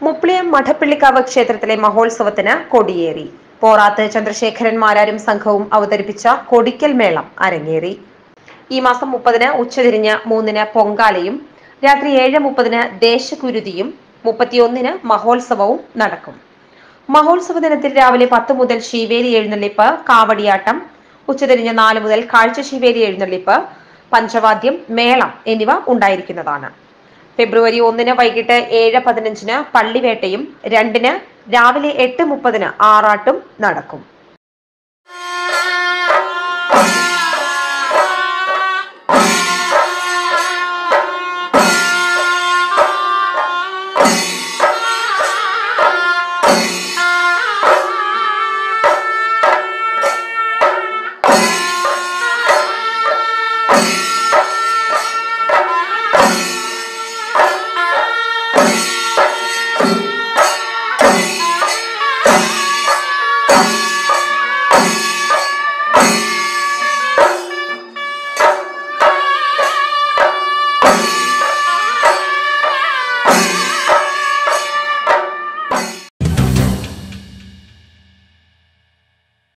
മുപ്ലിയം മഠപ്പള്ളിക്കാവ് ക്ഷേത്രത്തിലെ മഹോത്സവത്തിന് കൊടിയേറി പോറാത്ത് ചന്ദ്രശേഖരൻ മാരാരും സംഘവും അവതരിപ്പിച്ച കൊടിക്കൽ മേളം അരങ്ങേറി ഈ മാസം മുപ്പതിന് ഉച്ചതിരിഞ്ഞ് മൂന്നിന് പൊങ്കാലയും രാത്രി ഏഴ് മുപ്പതിന് ദേശകുരുതിയും മുപ്പത്തിയൊന്നിന് മഹോത്സവവും നടക്കും മഹോത്സവ ദിനത്തിൽ രാവിലെ പത്ത് മുതൽ ശീവേലി എഴുന്നള്ളിപ്പ് കാവടിയാട്ടം ഉച്ചതിരിഞ്ഞ് നാല് മുതൽ കാഴ്ച ശീവേലി എഴുന്നള്ളിപ്പ് പഞ്ചവാദ്യം മേളം എന്നിവ ഉണ്ടായിരിക്കുന്നതാണ് ഫെബ്രുവരി ഒന്നിന് വൈകിട്ട് ഏഴ് പതിനഞ്ചിന് പള്ളിവേട്ടയും രണ്ടിന് രാവിലെ എട്ട് മുപ്പതിന് ആറാട്ടും നടക്കും